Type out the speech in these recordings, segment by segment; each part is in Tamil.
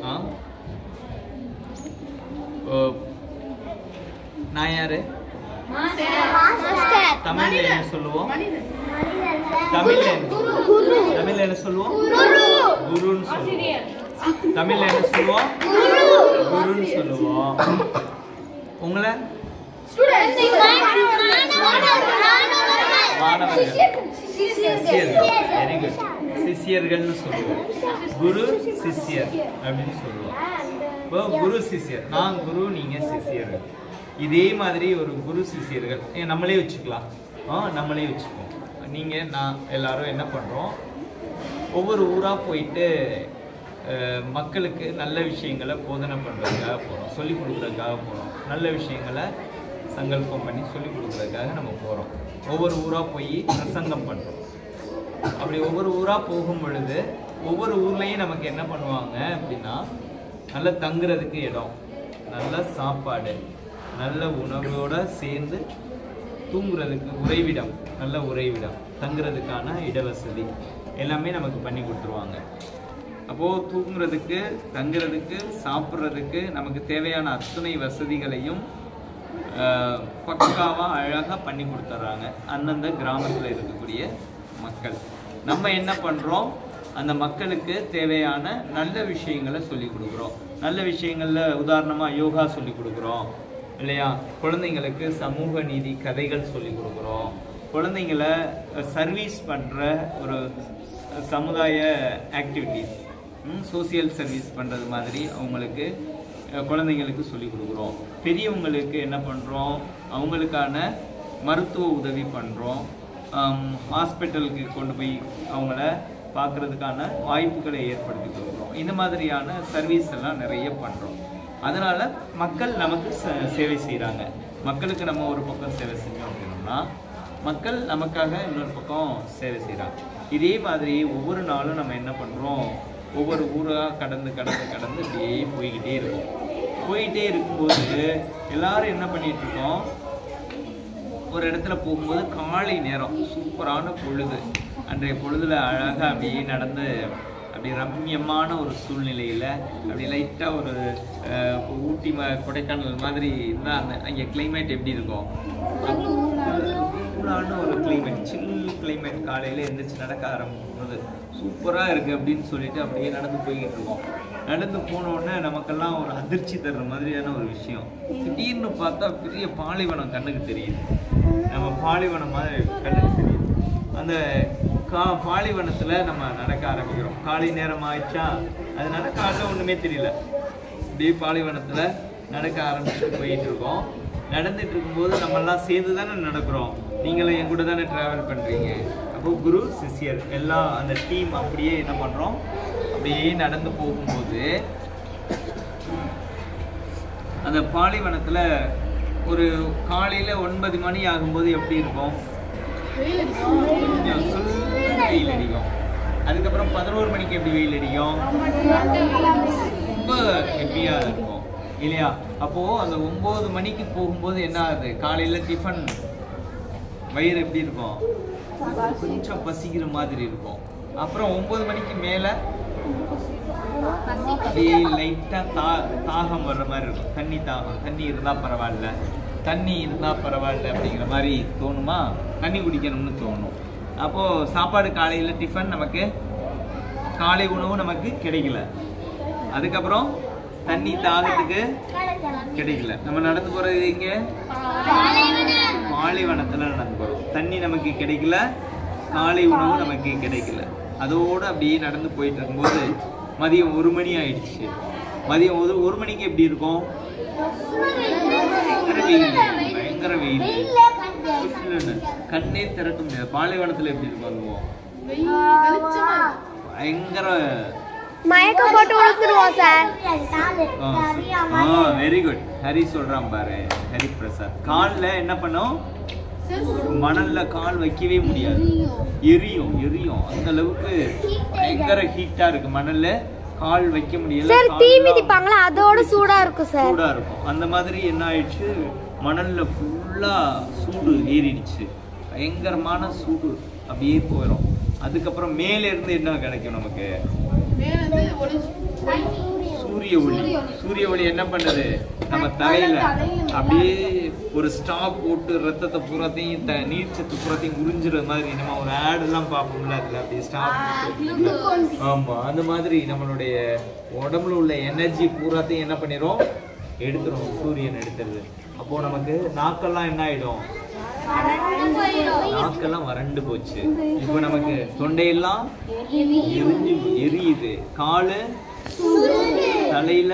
ஆ ஓ, நான் யாரு தமிழ்ல என்ன சொல்லுவோம் தமிழ்ல என்ன தமிழ்ல என்ன சொல்லுவோம் குருன்னு சொல்லுவோம் தமிழ்ல என்ன சொல்லுவோம் குருன்னு சொல்லுவோம் உங்களை மாணவர்கள் சிஷ்யர்கள் வெரி குட் சிஷ்யர்கள்னு சொல்லுவோம் குரு சிஷ்யர் அப்படின்னு சொல்லுவோம் இப்போ குரு சிஷ்யர் நான் குரு நீங்க சிஷ்யர்கள் இதே மாதிரி ஒரு குரு சிஷ்யர்கள் ஏன் நம்மளே வச்சுக்கலாம் ஆ நம்மளே வச்சுக்குவோம் நீங்க நான் எல்லாரும் என்ன பண்றோம் ஒவ்வொரு ஊரா போயிட்டு அஹ், மக்களுக்கு நல்ல விஷயங்களை போதனை பண்றதுக்காக போறோம் சொல்லி கொடுக்குறதுக்காக போறோம் நல்ல விஷயங்களை சங்கல்பம் பண்ணி சொல்லி கொடுக்குறதுக்காக நம்ம போறோம் ஒவ்வொரு ஊரா போய் பிரசங்கம் பண்றோம் அப்படி ஒவ்வொரு ஊரா போகும் பொழுது ஒவ்வொரு ஊர்லயும் நமக்கு என்ன பண்ணுவாங்க அப்படின்னா நல்ல தங்குறதுக்கு இடம் நல்ல சாப்பாடு நல்ல உணவோட சேர்ந்து தூங்குறதுக்கு உறைவிடம் நல்ல உறைவிடம் தங்குறதுக்கான இடவசதி எல்லாமே நமக்கு பண்ணி கொடுத்துருவாங்க அப்போது தூங்குறதுக்கு தங்குறதுக்கு சாப்பிட்றதுக்கு நமக்கு தேவையான அத்தனை வசதிகளையும் ஆஹ், பக்காவா அழகா பண்ணி கொடுத்துட்றாங்க அந்தந்த கிராமத்தில் இருக்கக்கூடிய மக்கள் நம்ம என்ன பண்றோம் அந்த மக்களுக்கு தேவையான நல்ல விஷயங்களை சொல்லி கொடுக்குறோம் நல்ல விஷயங்கள்ல உதாரணமா யோகா சொல்லி கொடுக்குறோம் இல்லையா குழந்தைங்களுக்கு சமூக நீதி கதைகள் சொல்லி கொடுக்குறோம் குழந்தைங்களை சர்வீஸ் பண்ற ஒரு சமுதாய ஆக்டிவிட்டிஸ் சோசியல் சர்வீஸ் பண்ணுறது மாதிரி அவங்களுக்கு அஹ், குழந்தைங்களுக்கு சொல்லி கொடுக்குறோம் பெரியவங்களுக்கு என்ன பண்ணுறோம் அவங்களுக்கான மருத்துவ உதவி பண்ணுறோம் ஹாஸ்பிட்டலுக்கு கொண்டு போய் அவங்கள பார்க்கறதுக்கான வாய்ப்புகளை ஏற்படுத்தி கொடுக்குறோம் இந்த மாதிரியான சர்வீஸ் எல்லாம் நிறைய பண்ணுறோம் அதனால மக்கள் நமக்கு ச- சேவை செய்கிறாங்க மக்களுக்கு நம்ம ஒரு பக்கம் சேவை செஞ்சோம் அப்படின்னோம்னா மக்கள் நமக்காக இன்னொரு பக்கம் சேவை செய்கிறாங்க இதே மாதிரி ஒவ்வொரு நாளும் நம்ம என்ன பண்ணுறோம் ஒவ்வொரு ஊராக கடந்து கடந்து கடந்து இப்படியே போய்கிட்டே இருக்கோம் போயிட்டே இருக்கும்போது எல்லாரும் என்ன பண்ணிட்டு இருக்கோம் ஒரு இடத்துல போகும்போது காலை நேரம் சூப்பரான பொழுது அன்றைய பொழுதுல அழகா அப்படியே நடந்து அப்படி ரம்மியமான ஒரு சூழ்நிலையில அப்படி லைட்டா ஒரு அஹ், இப்போ ஊட்டி ம கொடைக்கானல் மாதிரி இருந்தால் அந்த அங்கே கிளைமேட் எப்படி இருக்கும் கூலான ஒரு கிளைமேட் சில் கிளைமேட் காலையில எந்திரிச்சு நடக்க ஆரம்பிக்கும்போது சூப்பரா இருக்கு அப்படின்னு சொல்லிட்டு அப்படியே நடந்து போய்கிட்டு இருக்கோம் நடந்து போன உடனே நமக்கெல்லாம் ஒரு அதிர்ச்சி தர்ற மாதிரியான ஒரு விஷயம் திடீர்னு பார்த்தா பெரிய பாலைவனம் கண்ணுக்கு தெரியுது நம்ம பாலைவனம் மாதிரி கண்ணுக்கு தெரியுது அந்த கா பாலைவனத்துல நம்ம நடக்க ஆரம்பிக்கிறோம் காலை நேரம் ஆயிடுச்சா அதனால காலைல ஒண்ணுமே தெரியல அப்படியே பாலைவனத்துல நடக்க ஆரம்பிச்சுட்டு போயிட்டு இருக்கோம் நடந்துட்டு இருக்கும்போது நம்ம எல்லாம் சேர்ந்து தானே நடக்கிறோம் நீங்களும் என் கூட தானே டிராவல் பண்றீங்க அப்போ குரு சிஷ்யர் எல்லாம் அந்த டீம் அப்படியே என்ன பண்றோம் அப்படியே நடந்து போகும்போது அந்த பாலைவனத்துல ஒரு காலையில ஒன்பது மணி ஆகும்போது எப்படி இருக்கும் கொஞ்சம் சுல்லுன்னு வெயில் அடிக்கும் அதுக்கப்புறம் பதினோரு மணிக்கு எப்படி வெயில் அடிக்கும் ரொம்ப ஹெவியா இருக்கும் இல்லையா அப்போ அந்த ஒன்பது மணிக்கு போகும்போது என்ன ஆகுது காலையில டிஃபன் வயிறு எப்படி இருக்கும் கொஞ்சம் பசிக்கிற மாதிரி இருக்கும் அப்புறம் ஒன்பது மணிக்கு மேல அப்படியே லைட்டா தா தாகம் வர்ற மாதிரி இருக்கும் தண்ணி தாகம் தண்ணி இருந்தா பரவாயில்ல தண்ணி இருந்தா பரவாயில்ல அப்படிங்கிற மாதிரி தோணுமா தண்ணி குடிக்கணும்னு தோணும் அப்போ சாப்பாடு காலையில டிஃபன் நமக்கு காலை உணவு நமக்கு கிடைக்கல அதுக்கப்புறம் தண்ணி தாகத்துக்கு கிடைக்கல நம்ம நடந்து போறது எங்க பாலைவனத்துல நடந்து போறோம் தண்ணி நமக்கு கிடைக்கல காலை உணவு நமக்கு கிடைக்கல அதோட அப்படியே நடந்து போயிட்டு இருக்கும்போது மதியம் ஒரு மணி ஆயிடுச்சு மதியம் ஒரு ஒரு மணிக்கு எப்படி இருக்கும் பயங்கர வெயில் பயங்கர வெயில் சுற்றுலன்னு. கண்ணே திறக்க முடியாது பாலைவனத்துல எப்படி இருக்கும் அதுவும் பயங்கர மயக்கம் போட்டு விழுந்துருவோம் சார் வெரி குட் ஹரி சொல்றான் பாரு ஹரி பிரசாத் கால்ல என்ன பண்ணும் மணல்ல கால் வைக்கவே முடியாது எரியும் எரியும் அந்த அளவுக்கு பயங்கர ஹீட்டா இருக்கு மணல்ல கால் வைக்க முடியல சார் தீ கால்லாம் மிதிப்பாங்களா அதோட சூடா இருக்கும் சார் சூடா இருக்கும் அந்த மாதிரி என்ன ஆயிடுச்சு மணல்ல ஃபுல்லா சூடு ஏறிடுச்சு பயங்கரமான சூடு அப்படியே போயிடும் அதுக்கப்புறம் மேல இருந்து என்ன கிடைக்கும் நமக்கு சூரிய ஒளி சூரிய ஒளி என்ன பண்ணுது நம்ம தலையில அப்படியே ஒரு ஸ்டாப் போட்டு ரத்தத்தை பூராத்தையும் த நீர்ச்சத்து பூராத்தையும் உறிஞ்சுற மாதிரி நம்ம ஒரு ஆட் எல்லாம் பார்ப்போம்ல அதுல அப்படியே ஸ்டாப் ஆமா அந்த மாதிரி நம்மளுடைய உடம்புல உள்ள எனர்ஜி பூராத்தையும் என்ன பண்ணிரும் எடுத்துரும் சூரியன் எடுத்துருது அப்போ நமக்கு நாக்கெல்லாம் என்ன ஆயிடும் நாக்கெல்லாம் வறண்டு போச்சு இப்போ நமக்கு தொண்டையெல்லாம் எரிஞ்சு எரியுது காலு தலையில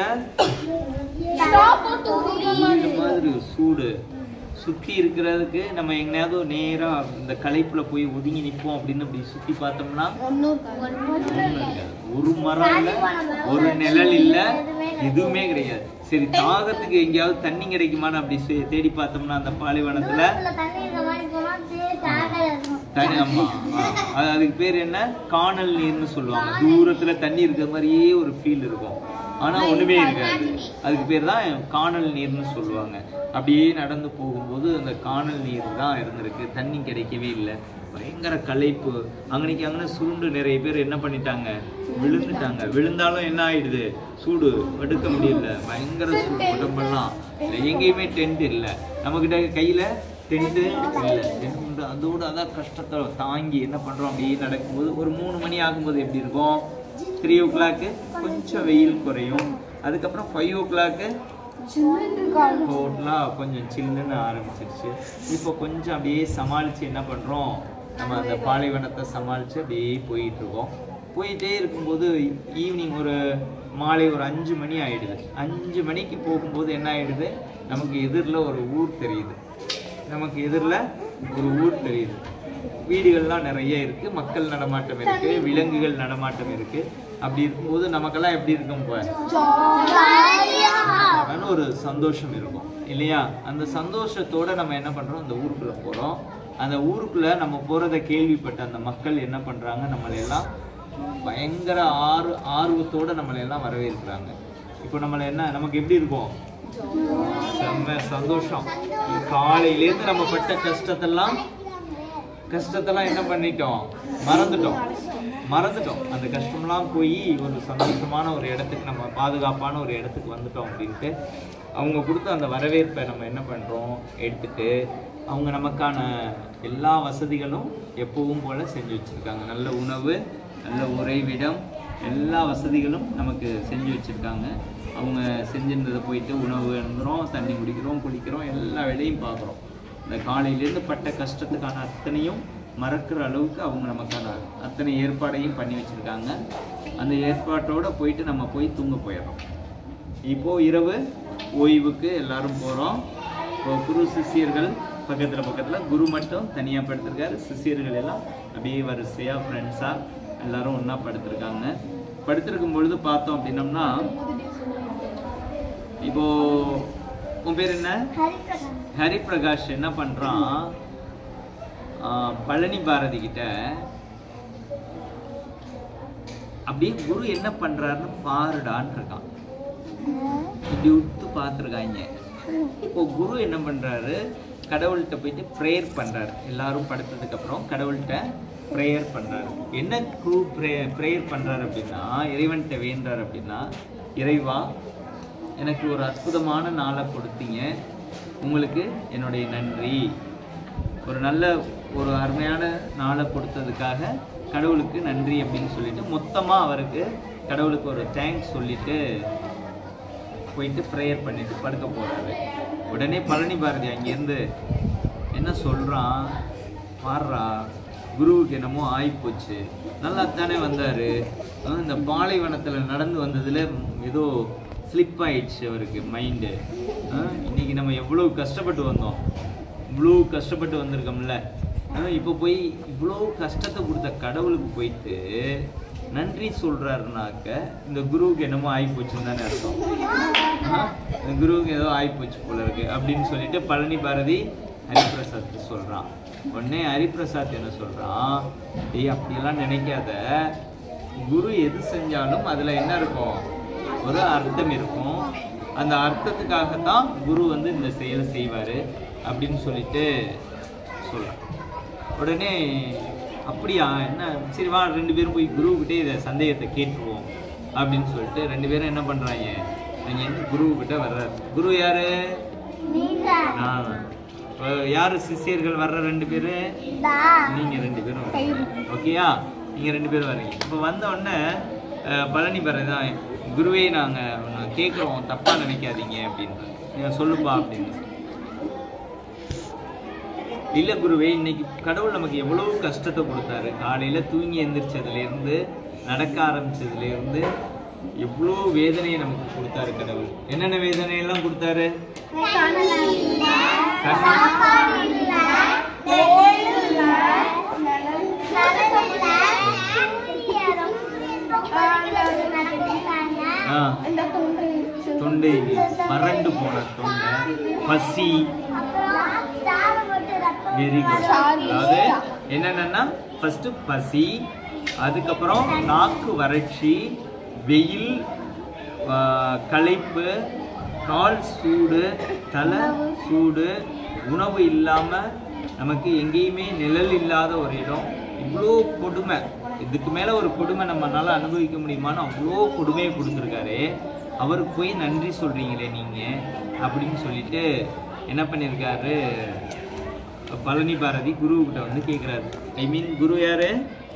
இந்த மாதிரி சூடு சுத்தி இருக்கிறதுக்கு நம்ம எங்கேயாவது நேரா இந்த களைப்புல போய் ஒதுங்கி நிப்போம் அப்படின்னு அப்படி சுத்தி பார்த்தோம்னா ஒண்ணும் இருக்காது. ஒரு மரம் இல்ல ஒரு நிழல் இல்ல எதுவுமே கிடையாது சரி தாகத்துக்கு எங்கேயாவது தண்ணி கிடைக்குமான்னு அப்படி சே- தேடி பார்த்தோம்னா அந்த பாலைவனத்துல தண்ணி ஆமா ஆ. அது அதுக்கு பேர் என்ன காணல் நீர்னு சொல்லுவாங்க தூரத்துல தண்ணி இருக்கிற மாதிரியே ஒரு ஃபீல் இருக்கும் ஆனா ஒண்ணுமே இருக்காது அதுக்கு பேர் தான் காணல் நீர்னு சொல்லுவாங்க அப்படியே நடந்து போகும்போது அந்த காணல் நீர் தான் இருந்திருக்கு தண்ணி கிடைக்கவே இல்லை பயங்கர களைப்பு அங்கனைக்கு அங்கே சுருண்டு நிறைய பேர் என்ன பண்ணிட்டாங்க விழுந்துட்டாங்க விழுந்தாலும் என்ன ஆயிடுது சூடு எடுக்க முடியல பயங்கர சூடு உடம்பெல்லாம் இல்லை எங்கேயுமே டென்ட் இல்லை நம்மக்கிட்ட கையில டென்ட்டு இல்லை டென்ட் அதோட அதான் கஷ்டத்தை தாங்கி என்ன பண்றோம் அப்படியே நடக்கும்போது ஒரு மூணு மணி ஆகும்போது எப்படி இருக்கும் த்ரீ ஓ கிளாக்கு கொஞ்சம் வெயில் குறையும் அதுக்கப்புறம் ஃபைவ் ஓ கிளாக்கு டோட்டலாக கொஞ்சம் சில்லுன்னு ஆரம்பிச்சிருச்சு இப்போ கொஞ்சம் அப்படியே சமாளித்து என்ன பண்ணுறோம் நம்ம அந்த பாலைவனத்தை சமாளித்து அப்படியே போயிட்டு இருக்கோம் போயிட்டே இருக்கும்போது ஈவினிங் ஒரு மாலை ஒரு அஞ்சு மணி ஆயிடுது அஞ்சு மணிக்கு போகும்போது என்ன ஆயிடுது நமக்கு எதிரில் ஒரு ஊர் தெரியுது நமக்கு எதிரில் ஒரு ஊர் தெரியுது வீடுகள்லாம் நிறைய இருக்கு மக்கள் நடமாட்டம் இருக்கு விலங்குகள் நடமாட்டம் இருக்கு அப்படி இருக்கும்போது நமக்கெல்லாம் எப்படி இருக்கும் இப்போ அதான ஒரு சந்தோஷம் இருக்கும் இல்லையா அந்த சந்தோஷத்தோட நம்ம என்ன பண்றோம் அந்த ஊருக்குள்ள போறோம் அந்த ஊருக்குள்ள நம்ம போறத கேள்விப்பட்ட அந்த மக்கள் என்ன பண்றாங்க நம்மளை எல்லாம் பயங்கர ஆர்வ ஆர்வத்தோட நம்மளை எல்லாம் வரவேற்கிறாங்க இப்போ நம்மளை என்ன நமக்கு எப்படி இருக்கும் செம்ம சந்தோஷம் காலையிலேருந்து நம்ம பட்ட கஷ்டத்தெல்லாம் கஷ்டத்தெல்லாம் என்ன பண்ணிட்டோம் மறந்துட்டோம் மறந்துட்டோம் அந்த கஷ்டம்லாம் போய் ஒரு சந்தோஷமான ஒரு இடத்துக்கு நம்ம பாதுகாப்பான ஒரு இடத்துக்கு வந்துட்டோம் அப்படின்ட்டு அவங்க கொடுத்த அந்த வரவேற்பை நம்ம என்ன பண்ணுறோம் எடுத்துட்டு அவங்க நமக்கான எல்லா வசதிகளும் எப்பவும் போல செஞ்சு வச்சுருக்காங்க நல்ல உணவு நல்ல உறைவிடம் எல்லா வசதிகளும் நமக்கு செஞ்சு வச்சுருக்காங்க அவங்க செஞ்சிருந்ததை போயிட்டு உணவு எழுந்துறோம் தண்ணி குடிக்கிறோம் குடிக்கிறோம் எல்லா வேலையும் பார்க்குறோம் இந்த காலையிலேருந்து பட்ட கஷ்டத்துக்கான அத்தனையும் மறக்கிற அளவுக்கு அவங்க நமக்கான அத்தனை ஏற்பாடையும் பண்ணி வச்சுருக்காங்க அந்த ஏற்பாட்டோட போயிட்டு நம்ம போய் தூங்க போயிடுறோம் இப்போ இரவு ஓய்வுக்கு எல்லாரும் போகிறோம் இப்போ குரு சிஷியர்கள் பக்கத்தில் பக்கத்தில் குரு மட்டும் தனியாக படுத்திருக்காரு சிஷியர்கள் எல்லாம் அப்படியே வரிசையாக ஃப்ரெண்ட்ஸாக எல்லாரும் ஒன்றா படுத்திருக்காங்க படுத்திருக்கும் பொழுது பார்த்தோம் அப்படின்னம்னா இப்போ உன் பேர் என்ன ஹரிபிரகாஷ் என்ன பண்றான் ஆஹ் பழனி பாரதி கிட்ட அப்படியே குரு என்ன பண்றாருன்னு பாருடான்னு இருக்கான் இப்படி உத்து பார்த்துருக்காங்க இப்போ குரு என்ன பண்றாரு கடவுள்கிட்ட போயிட்டு ப்ரேயர் பண்றாரு எல்லாரும் படுத்ததுக்கு அப்புறம் கடவுள்கிட்ட ப்ரேயர் பண்றாரு என்ன குரு ப்ரேயர் பண்றாரு அப்படின்னா இறைவன்கிட்ட வேண்டுறாரு அப்படின்னா இறைவா எனக்கு ஒரு அற்புதமான நாளை கொடுத்தீங்க உங்களுக்கு என்னுடைய நன்றி ஒரு நல்ல ஒரு அருமையான நாளை கொடுத்ததுக்காக கடவுளுக்கு நன்றி அப்படின்னு சொல்லிட்டு மொத்தமாக அவருக்கு கடவுளுக்கு ஒரு தேங்க்ஸ் சொல்லிட்டு போயிட்டு ப்ரேயர் பண்ணிட்டு படுக்க போறாரு உடனே பழனி பாரதி அங்கேருந்து என்ன சொல்றான் பாடுறா குருவுக்கு என்னமோ ஆயிப்போச்சு நல்லா தானே வந்தாரு அஹ் இந்த பாலைவனத்துல நடந்து வந்ததுல ஏதோ ஸ்லிப் ஆயிடுச்சு அவருக்கு மைண்டு இன்னைக்கு நம்ம எவ்வளவு கஷ்டப்பட்டு வந்தோம் இவ்வளோ கஷ்டப்பட்டு வந்திருக்கோம்ல அஹ் இப்போ போய் இவ்வளோ கஷ்டத்தை கொடுத்த கடவுளுக்கு போயிட்டு நன்றி சொல்றாருனாக்க இந்த குருவுக்கு என்னமோ ஆயிப்போச்சுன்னு தானே அர்த்தம் ஆஹ் இந்த குருவுக்கு ஏதோ ஆயிப்போச்சு போல இருக்கு அப்படின்னு சொல்லிட்டு பழனி பாரதி ஹரிபிரசாத் சொல்றான் உடனே ஹரிபிரசாத் என்ன சொல்றான் டேய் அப்படியெல்லாம் நினைக்காத குரு எது செஞ்சாலும் அதுல என்ன இருக்கும் ஒரு அர்த்தம் இருக்கும் அந்த அர்த்தத்துக்காகத்தான் குரு வந்து இந்த செயலை செய்வாரு அப்படின்னு சொல்லிட்டு சொல்றான் உடனே அப்படியா என்ன சரி வா ரெண்டு பேரும் போய் குருக்கிட்டே இதை சந்தேகத்தை கேட்டுருவோம் அப்படின்னு சொல்லிட்டு ரெண்டு பேரும் என்ன பண்றாங்க அங்கேருந்து குரு கிட்ட வர்றாரு குரு யாரு நான் இப்போ யாரு சிஷியர்கள் வர்ற ரெண்டு பேரு நீங்க ரெண்டு பேரும் வர்றீங்க. ஓகேயா நீங்க ரெண்டு பேரும் வர்றீங்க இப்போ வந்த உடனே அஹ், பழனி தான் குருவே நாங்க ஒண்ணு கேட்குறோம் தப்பா நினைக்காதீங்க அப்படின்னு நீங்க சொல்லுப்பா அப்படின்னு இல்ல குருவே இன்னைக்கு கடவுள் நமக்கு எவ்வளவு கஷ்டத்தை கொடுத்தாரு காலையில தூங்கி எந்திரிச்சதுல இருந்து நடக்க ஆரம்பிச்சதுல இருந்து எவ்வளோ வேதனையை நமக்கு கொடுத்தாரு கடவுள் என்னென்ன வேதனை எல்லாம் கொடுத்தாரு ஆ, தொண்டை வறண்டு போன தொண்டை பசி வெரி குட் அதாவது என்னென்னா ஃபர்ஸ்ட் பசி அதுக்கப்புறம் நாக்கு வறட்சி வெயில் ஆ, களைப்பு கால் சூடு தலை சூடு உணவு இல்லாமல் நமக்கு எங்கேயுமே நிழல் இல்லாத ஒரு இடம் இவ்வளோ கொடுமை இதுக்கு மேலே ஒரு கொடுமை நம்மளால அனுபவிக்க முடியுமான்னு அவ்வளோ கொடுமையை கொடுத்துருக்காரு அவருக்கு போய் நன்றி சொல்கிறீங்களே நீங்கள் அப்படின்னு சொல்லிட்டு என்ன பண்ணியிருக்காரு பழனி பாரதி குருவுக்கிட்ட வந்து கேட்குறாரு ஐ மீன் குரு யாரு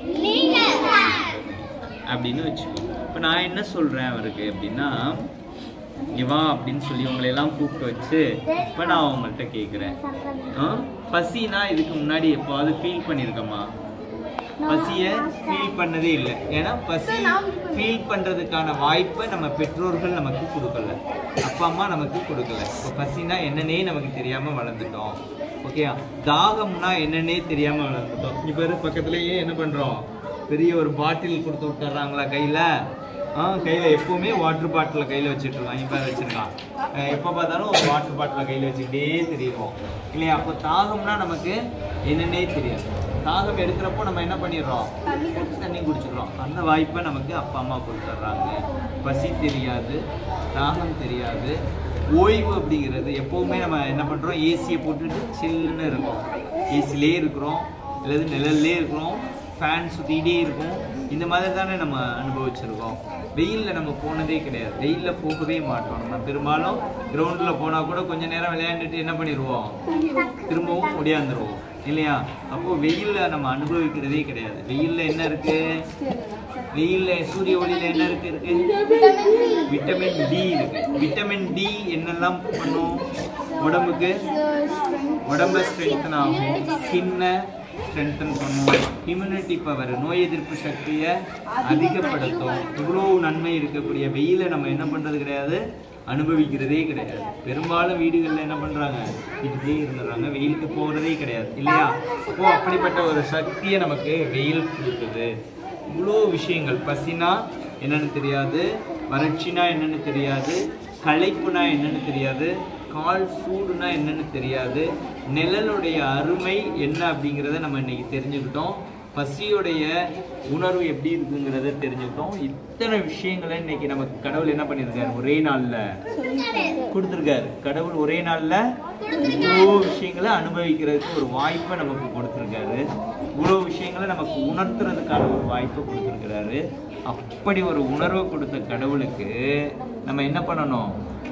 அப்படின்னு வச்சுக்கோ இப்போ நான் என்ன சொல்கிறேன் அவருக்கு அப்படின்னா இங்க வா அப்படின்னு சொல்லி உங்களை எல்லாம் கூப்பிட்டு வச்சு இப்போ நான் அவங்கள்ட்ட கேட்குறேன் பசினா இதுக்கு முன்னாடி எப்போவாது ஃபீல் பண்ணியிருக்கமா பசியை ஃபீல் பண்ணதே இல்லை ஏன்னா பசி ஃபீல் பண்ணுறதுக்கான வாய்ப்பை நம்ம பெற்றோர்கள் நமக்கு கொடுக்கல அப்பா அம்மா நமக்கு கொடுக்கல இப்போ பசினா என்னன்னே நமக்கு தெரியாமல் வளர்ந்துட்டோம் ஓகேயா தாகம்னா என்னன்னே தெரியாமல் வளர்ந்துட்டோம் இப்போ பக்கத்துலேயே என்ன பண்ணுறோம் பெரிய ஒரு பாட்டில் கொடுத்து விட்டுறாங்களா கையில் ஆ கையில் எப்பவுமே வாட்டர் பாட்டிலை கையில் வச்சுட்டு இருக்கான் இப்போ வச்சுருக்கான் எப்போ பார்த்தாலும் ஒரு வாட்டர் பாட்டிலை கையில் வச்சுக்கிட்டே தெரியும் இல்லையா அப்போ தாகம்னா நமக்கு என்னன்னே தெரியாது தாகம் எடுக்கிறப்போ நம்ம என்ன பண்ணிடுறோம் தண்ணி குடிச்சிடுறோம் அந்த வாய்ப்பை நமக்கு அப்பா அம்மா கொடுத்துட்றாங்க பசி தெரியாது தாகம் தெரியாது ஓய்வு அப்படிங்கிறது எப்போவுமே நம்ம என்ன பண்ணுறோம் ஏசியை போட்டுட்டு சில்லுன்னு இருக்கோம் ஏசிலே இருக்கிறோம் அல்லது நிழல்லே இருக்கிறோம் ஃபேன் சுற்றிக்கிட்டே இருக்கும் இந்த மாதிரி தானே நம்ம அனுபவிச்சிருக்கோம் வெயிலில் நம்ம போனதே கிடையாது வெயிலில் போகவே மாட்டோம் நம்ம பெரும்பாலும் கிரவுண்டில் போனால் கூட கொஞ்ச நேரம் விளையாண்டுட்டு என்ன பண்ணிடுவோம் திரும்பவும் முடியாந்துருவோம் இல்லையா அப்போ வெயிலில் நம்ம அனுபவிக்கிறதே கிடையாது வெயிலில் என்ன இருக்கு வெயிலில் சூரிய ஒளியில் என்ன இருக்கு இருக்கு விட்டமின் டி இருக்கு விட்டமின் டி என்னெல்லாம் பண்ணும் உடம்புக்கு உடம்ப ஸ்ட்ரென்தன் ஆகும் ஸ்கின்னை ஸ்ட்ரென்தன் பண்ணும் இம்யூனிட்டி பவர் நோய் எதிர்ப்பு சக்தியை அதிகப்படுத்தும் இவ்வளோ நன்மை இருக்கக்கூடிய வெயிலை நம்ம என்ன பண்ணுறது கிடையாது அனுபவிக்கிறதே கிடையாது பெரும்பாலும் வீடுகளில் என்ன பண்ணுறாங்க வீட்டுக்கே இருந்துடுறாங்க வெயிலுக்கு போகிறதே கிடையாது இல்லையா அப்போ அப்படிப்பட்ட ஒரு சக்தியை நமக்கு வெயில் கொடுக்குது இவ்வளோ விஷயங்கள் பசினா என்னன்னு தெரியாது வறட்சினா என்னன்னு தெரியாது களைப்புனா என்னன்னு தெரியாது கால் சூடுனா என்னன்னு தெரியாது நிழலுடைய அருமை என்ன அப்படிங்கிறத நம்ம இன்னைக்கு தெரிஞ்சுக்கிட்டோம் பசியுடைய உணர்வு எப்படி இருக்குங்கிறத தெரிஞ்சுக்கிட்டோம் இத்தனை விஷயங்களை இன்னைக்கு நமக்கு கடவுள் என்ன பண்ணியிருக்காரு ஒரே நாள்ல கொடுத்துருக்காரு கடவுள் ஒரே நாள்ல இவ்வளோ விஷயங்களை அனுபவிக்கிறதுக்கு ஒரு வாய்ப்பை நமக்கு கொடுத்துருக்காரு இவ்வளோ விஷயங்களை நமக்கு உணர்த்துறதுக்கான ஒரு வாய்ப்பை கொடுத்துருக்கிறாரு அப்படி ஒரு உணர்வை கொடுத்த கடவுளுக்கு நம்ம என்ன பண்ணணும்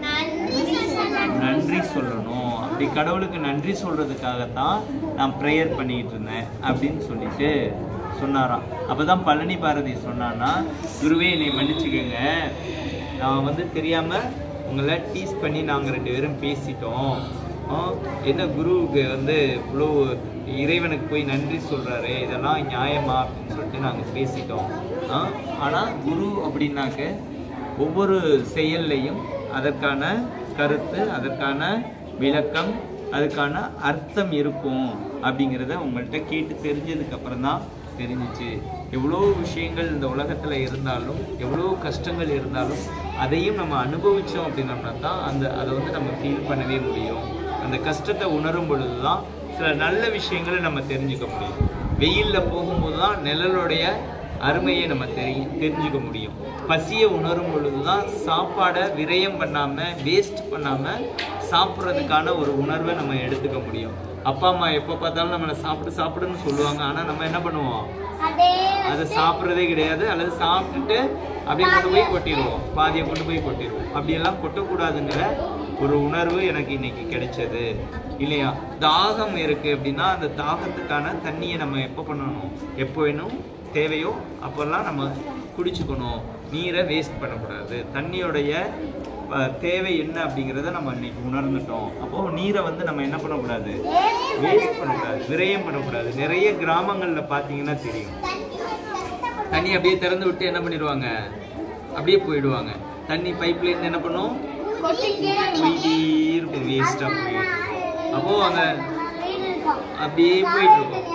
நன்றி சொல்லணும் அப்படி கடவுளுக்கு நன்றி சொல்றதுக்காகத்தான் நான் ப்ரேயர் பண்ணிட்டு இருந்தேன் அப்படின்னு சொல்லிட்டு சொன்னாராம் அப்பதான் பழனி பாரதி சொன்னான்னா குருவே என்னை மன்னிச்சுக்கோங்க நான் வந்து தெரியாம உங்களை டீஸ் பண்ணி நாங்கள் ரெண்டு பேரும் பேசிட்டோம் ஆ, என்ன குருவுக்கு வந்து இவ்வளோ இறைவனுக்கு போய் நன்றி சொல்றாரு இதெல்லாம் நியாயமா அப்படின்னு சொல்லிட்டு நாங்கள் பேசிட்டோம் ஆ, ஆனா குரு அப்படின்னாக்க ஒவ்வொரு செயல்லையும் அதற்கான கருத்து அதற்கான விளக்கம் அதுக்கான அர்த்தம் இருக்கும் அப்படிங்கிறத உங்கள்கிட்ட கேட்டு தெரிஞ்சதுக்கு அப்புறம் தான் தெரிஞ்சிச்சு எவ்வளோ விஷயங்கள் இந்த உலகத்தில் இருந்தாலும் எவ்வளோ கஷ்டங்கள் இருந்தாலும் அதையும் நம்ம அனுபவித்தோம் அப்படின்னோம்னா தான் அந்த அதை வந்து நம்ம ஃபீல் பண்ணவே முடியும் அந்த கஷ்டத்தை உணரும் பொழுது தான் சில நல்ல விஷயங்களை நம்ம தெரிஞ்சுக்க முடியும் வெயிலில் போகும்போது தான் நிழலுடைய அருமையை நம்ம தெரி தெரிஞ்சுக்க முடியும் பசியை உணரும் பொழுது தான் சாப்பாடை விரயம் பண்ணாமல் வேஸ்ட் பண்ணாமல் சாப்பிட்றதுக்கான ஒரு உணர்வை நம்ம எடுத்துக்க முடியும் அப்பா அம்மா எப்போ பார்த்தாலும் நம்மளை சாப்பிடு சாப்பிடுன்னு சொல்லுவாங்க ஆனால் நம்ம என்ன பண்ணுவோம் அதை சாப்பிட்றதே கிடையாது அல்லது சாப்பிட்டுட்டு அப்படியே கொண்டு போய் கொட்டிடுவோம் பாதியை கொண்டு போய் கொட்டிடுவோம் அப்படியெல்லாம் கொட்டக்கூடாதுங்கிற ஒரு உணர்வு எனக்கு இன்னைக்கு கிடைச்சது இல்லையா தாகம் இருக்கு அப்படின்னா அந்த தாகத்துக்கான தண்ணியை நம்ம எப்போ பண்ணணும் எப்போ வேணும் தேவையோ அப்போல்லாம் நம்ம குடிச்சுக்கணும் நீரை வேஸ்ட் பண்ணக்கூடாது தண்ணியோடைய அஹ், தேவை என்ன அப்படிங்கிறத நம்ம இன்னைக்கு உணர்ந்துட்டோம் அப்போ நீரை வந்து நம்ம என்ன பண்ணக்கூடாது வேஸ்ட் பண்ணக்கூடாது விரயம் பண்ணக்கூடாது நிறைய கிராமங்கள்ல பார்த்தீங்கன்னா தெரியும் தண்ணி அப்படியே திறந்து விட்டு என்ன பண்ணிடுவாங்க அப்படியே போயிடுவாங்க தண்ணி பைப்ல இருந்து என்ன பண்ணும் போயிட்டே இருக்கும் வேஸ்டா போய் அப்போ அங்க அப்படியே போயிட்டு இருக்கும்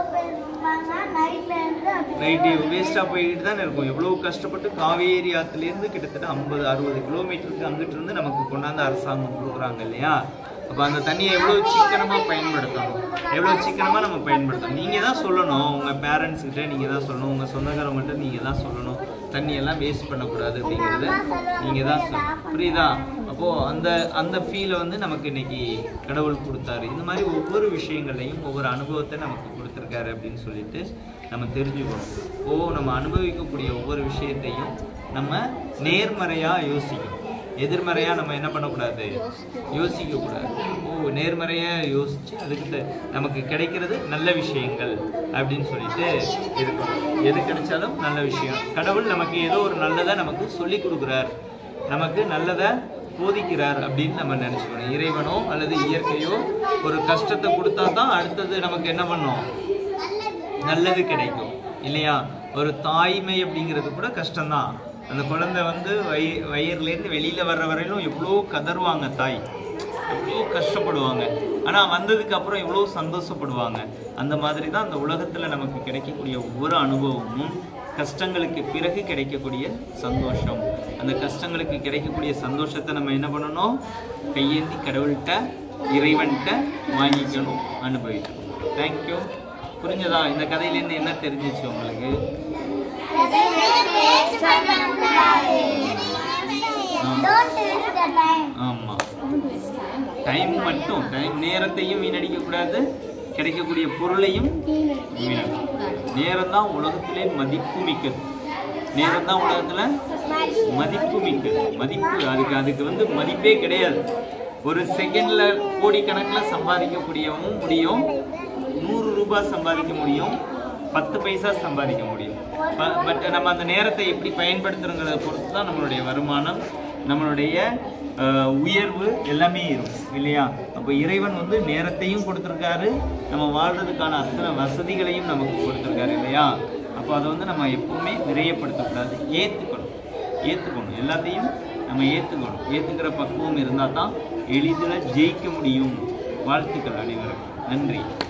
நைட்டு வேஸ்டா போயிட்டு தான் இருக்கும் எவ்வளவு கஷ்டப்பட்டு காவேரி ஆத்துலேருந்து கிட்டத்தட்ட ஐம்பது அறுபது கிலோமீட்டருக்கு அங்கிட்டு இருந்து நமக்கு கொண்டாந்து அரசாங்கம் கொடுக்குறாங்க இல்லையா அப்போ அந்த தண்ணியை எவ்வளோ சிக்கனமாக பயன்படுத்தணும் எவ்வளோ சிக்கனமாக நம்ம பயன்படுத்தணும் நீங்கள் தான் சொல்லணும் உங்கள் பேரண்ட்ஸ் கிட்ட நீங்கள் தான் சொல்லணும் உங்கள் சொந்தக்காரவங்கள்ட்ட நீங்கள் தான் சொல்லணும் தண்ணியெல்லாம் வேஸ்ட் பண்ணக்கூடாது அப்படிங்கிறத நீங்கள் தான் சொல்லணும் புரியுதா அப்போது அந்த அந்த ஃபீலை வந்து நமக்கு இன்னைக்கு கடவுள் கொடுத்தாரு இந்த மாதிரி ஒவ்வொரு விஷயங்களையும் ஒவ்வொரு அனுபவத்தை நமக்கு கொடுத்துருக்காரு அப்படின்னு சொல்லிட்டு நம்ம தெரிஞ்சுக்கணும் ஓ நம்ம அனுபவிக்கக்கூடிய ஒவ்வொரு விஷயத்தையும் நம்ம நேர்மறையாக யோசிக்கணும் எதிர்மறையா நம்ம என்ன பண்ணக்கூடாது யோசிக்க கூடாது ஓ நேர்மறையா யோசிச்சு அதுக்கு த- நமக்கு கிடைக்கிறது நல்ல விஷயங்கள் அப்படின்னு சொல்லிட்டு இருக்கணும் எது கிடைச்சாலும் நல்ல விஷயம் கடவுள் நமக்கு ஏதோ ஒரு நல்லதை நமக்கு சொல்லி கொடுக்குறார் நமக்கு நல்லதை போதிக்கிறார் அப்படின்னு நம்ம நினைச்சுக்கணும் இறைவனோ அல்லது இயற்கையோ ஒரு கஷ்டத்தை கொடுத்தா தான் அடுத்தது நமக்கு என்ன பண்ணும் நல்லது கிடைக்கும் இல்லையா ஒரு தாய்மை அப்படிங்கிறது கூட கஷ்டம்தான் அந்த குழந்தை வந்து வயி வயிறுலேருந்து வெளியில வர்ற வரையிலும் எவ்வளோ கதறுவாங்க தாய் எவ்வளோ கஷ்டப்படுவாங்க ஆனா வந்ததுக்கு அப்புறம் எவ்வளோ சந்தோஷப்படுவாங்க அந்த மாதிரி தான் அந்த உலகத்துல நமக்கு கிடைக்கக்கூடிய ஒவ்வொரு அனுபவமும் கஷ்டங்களுக்கு பிறகு கிடைக்கக்கூடிய சந்தோஷம் அந்த கஷ்டங்களுக்கு கிடைக்கக்கூடிய சந்தோஷத்தை நம்ம என்ன பண்ணணும் கையேந்தி கடவுள்கிட்ட இறைவன்கிட்ட வாங்கிக்கணும் அனுபவிக்கணும் தேங்க்யூ புரிஞ்சதா இந்த கதையிலேருந்து என்ன தெரிஞ்சிச்சு உங்களுக்கு ஆமா டைம் மட்டும் டைம் நேரத்தையும் வீணடிக்க கூடாது கிடைக்கக்கூடிய பொருளையும் வீணடிக்க நேரம் தான் உலகத்திலே மதிப்பு மிக்கது நேரம் தான் உலகத்துல மதிப்பு மிக்கது மதிப்பு அதுக்கு அதுக்கு வந்து மதிப்பே கிடையாது ஒரு செகண்ட்ல கோடிக்கணக்குல சம்பாதிக்கக்கூடியவும் முடியும் நூறு ரூபாய் சம்பாதிக்க முடியும் பத்து பைசா சம்பாதிக்க முடியும் பட் நம்ம அந்த நேரத்தை எப்படி பயன்படுத்துறோங்கிறத பொறுத்து தான் நம்மளுடைய வருமானம் நம்மளுடைய அஹ், உயர்வு எல்லாமே இருக்கும் இல்லையா அப்போ இறைவன் வந்து நேரத்தையும் கொடுத்துருக்காரு நம்ம வாழ்றதுக்கான அத்தனை வசதிகளையும் நமக்கு கொடுத்துருக்காரு இல்லையா அப்போ அதை வந்து நம்ம எப்பவுமே விரயப்படுத்தக்கூடாது ஏற்றுக்கணும் ஏற்றுக்கணும் எல்லாத்தையும் நம்ம ஏற்றுக்கணும் ஏற்றுக்கிற பக்குவம் இருந்தால் தான் எளிதில் ஜெயிக்க முடியும் வாழ்த்துக்கள் அனைவருக்கும் நன்றி